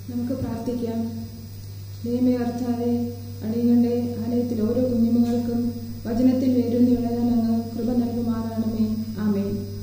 നമുക്ക് പ്രാർത്ഥിക്കാം ദൈവമേ കർത്താവെ അടിയങ്ങളുടെ ആലയത്തിൽ ഓരോ കുഞ്ഞുമകൾക്കും വചനത്തിൽ വേരൂന്നി വളരാൻ അങ്ങ് കൃപ നൽകുമാറാണമേ ആമേ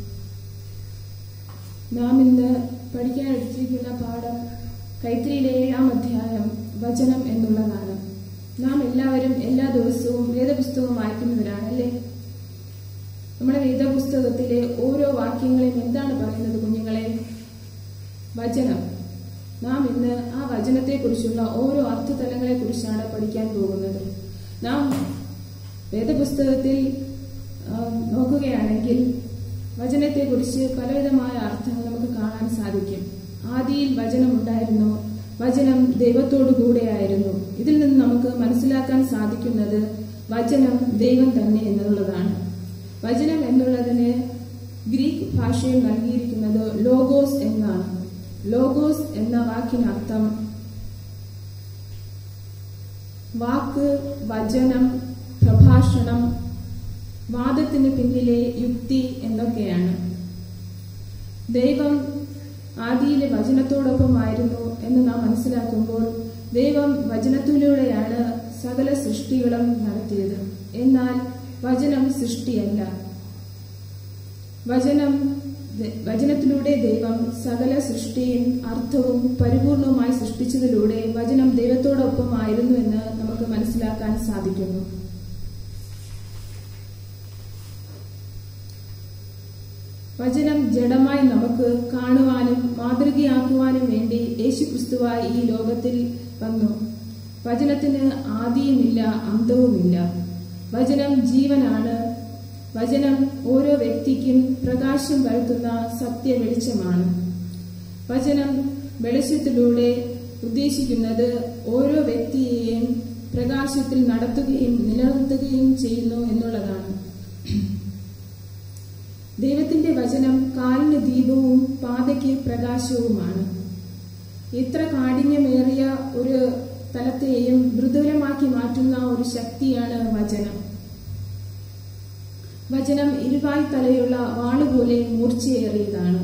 നാം ഇന്ന് പഠിക്കാൻ എടുത്തിരിക്കുന്ന പാഠം കൈത്തിരിയിലെ ഏഴാം അധ്യായം വചനം എന്നുള്ളതാണ് നാം എല്ലാവരും എല്ലാ ദിവസവും വേദപുസ്തകം വായിക്കുന്നവരാണ് അല്ലേ നമ്മുടെ വേദപുസ്തകത്തിലെ ഓരോ വാക്യങ്ങളെയും എന്താണ് പറയുന്നത് കുഞ്ഞുങ്ങളെ വചനം നാം ഇന്ന് ആ വചനത്തെക്കുറിച്ചുള്ള ഓരോ അർത്ഥതലങ്ങളെ കുറിച്ചാണ് പഠിക്കാൻ പോകുന്നത് നാം വേദപുസ്തകത്തിൽ ആ, നോക്കുകയാണെങ്കിൽ വചനത്തെക്കുറിച്ച് പലവിധമായ അർത്ഥങ്ങൾ നമുക്ക് കാണാൻ സാധിക്കും ആദിയിൽ വചനം ഉണ്ടായിരുന്നു വചനം ദൈവത്തോടു കൂടെയായിരുന്നു ഇതിൽ നിന്ന് നമുക്ക് മനസ്സിലാക്കാൻ സാധിക്കുന്നത് വചനം ദൈവം തന്നെ എന്നുള്ളതാണ് വചനം എന്നുള്ളതിന് ഗ്രീക്ക് ഭാഷയിൽ നൽകിയിരിക്കുന്നത് ലോഗോസ് എന്നാണ് ലോഗോസ് എന്ന വാക്കിനർത്ഥം വാക്ക് വചനം പ്രഭാഷണം വാദത്തിന് പിന്നിലെ യുക്തി എന്നൊക്കെയാണ് ദൈവം ആദിയിലെ വചനത്തോടൊപ്പമായിരുന്നു എന്ന് നാം മനസ്സിലാക്കുമ്പോൾ ദൈവം വചനത്തിലൂടെയാണ് സകല സൃഷ്ടികളും നടത്തിയത് എന്നാൽ വചനം സൃഷ്ടിയല്ല വചനം വചനത്തിലൂടെ ദൈവം സകല സൃഷ്ടിയും അർത്ഥവും പരിപൂർണവുമായി സൃഷ്ടിച്ചതിലൂടെ വചനം ദൈവത്തോടൊപ്പമായിരുന്നു എന്ന് നമുക്ക് മനസ്സിലാക്കാൻ സാധിക്കുന്നു വചനം ജഡമായി നമുക്ക് കാണുവാനും മാതൃകയാക്കുവാനും വേണ്ടി യേശു ക്രിസ്തുവായി ഈ ലോകത്തിൽ വന്നു വചനത്തിന് ആദിയുമില്ല അന്തവുമില്ല വചനം ജീവനാണ് വചനം ഓരോ വ്യക്തിക്കും പ്രകാശം വരുത്തുന്ന സത്യ വെളിച്ചമാണ് വചനം വെളിച്ചത്തിലൂടെ ഉദ്ദേശിക്കുന്നത് ഓരോ വ്യക്തിയെയും പ്രകാശത്തിൽ നടത്തുകയും നിലനിർത്തുകയും ചെയ്യുന്നു എന്നുള്ളതാണ് ദൈവത്തിന്റെ വചനം കാലിന് ദീപവും പാതയ്ക്ക് പ്രകാശവുമാണ് ഇത്ര കാഠിന്യമേറിയ ഒരു തലത്തെയും മൃദുലമാക്കി മാറ്റുന്ന ഒരു ശക്തിയാണ് വചനം വചനം ഇരുവായ് തലയുള്ള വാളുപോലെ മൂർച്ചയേറിയതാണ്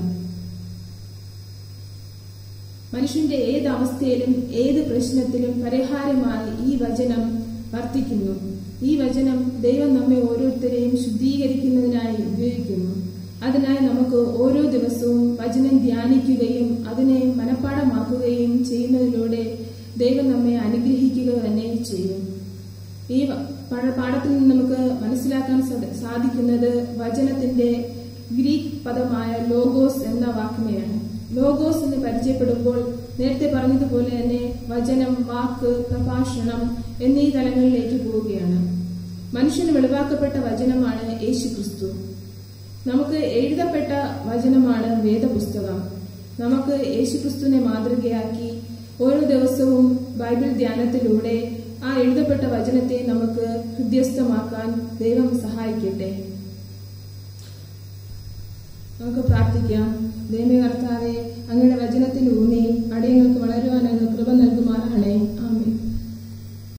മനുഷ്യന്റെ ഏത് അവസ്ഥയിലും ഏത് പ്രശ്നത്തിലും പരിഹാരമായി ഈ വചനം വർത്തിക്കുന്നു ഈ വചനം ദൈവം നമ്മെ ഓരോരുത്തരെയും ശുദ്ധീകരിക്കുന്നതിനായി ഉപയോഗിക്കുന്നു അതിനായി നമുക്ക് ഓരോ ദിവസവും വചനം ധ്യാനിക്കുകയും അതിനെ മനഃപ്പാടമാക്കുകയും ചെയ്യുന്നതിലൂടെ ദൈവം നമ്മെ അനുഗ്രഹിക്കുക തന്നെ ചെയ്യും ഈ വ- പാഠ- പാഠത്തിൽ നിന്ന് നമുക്ക് മനസ്സിലാക്കാൻ സാധ- സാധിക്കുന്നത് വചനത്തിന്റെ ഗ്രീക്ക് പദമായ ലോഗോസ് എന്ന വാക്കിനെയാണ് ലോഗോസ് എന്ന് പരിചയപ്പെടുമ്പോൾ നേരത്തെ പറഞ്ഞതുപോലെ തന്നെ വചനം വാക്ക് പ്രഭാഷണം എന്നീ തലങ്ങളിലേക്ക് പോവുകയാണ് മനുഷ്യന് വെളിവാക്കപ്പെട്ട വചനമാണ് യേശു ക്രിസ്തു നമുക്ക് എഴുതപ്പെട്ട വചനമാണ് വേദപുസ്തകം നമുക്ക് യേശുക്രിസ്തുവിനെ മാതൃകയാക്കി ഓരോ ദിവസവും ബൈബിൾ ധ്യാനത്തിലൂടെ ആ എഴുതപ്പെട്ട വചനത്തെ നമുക്ക് ഹൃദ്യസ്ഥമാക്കാൻ ദൈവം സഹായിക്കട്ടെ നമുക്ക് പ്രാർത്ഥിക്കാം ദൈവമേ കർത്താവെ അങ്ങയുടെ വചനത്തിൽ ഊന്നി അടിയങ്ങൾക്ക് വളരുവാൻ അങ്ങ് കൃപ നൽകുമാറാണേ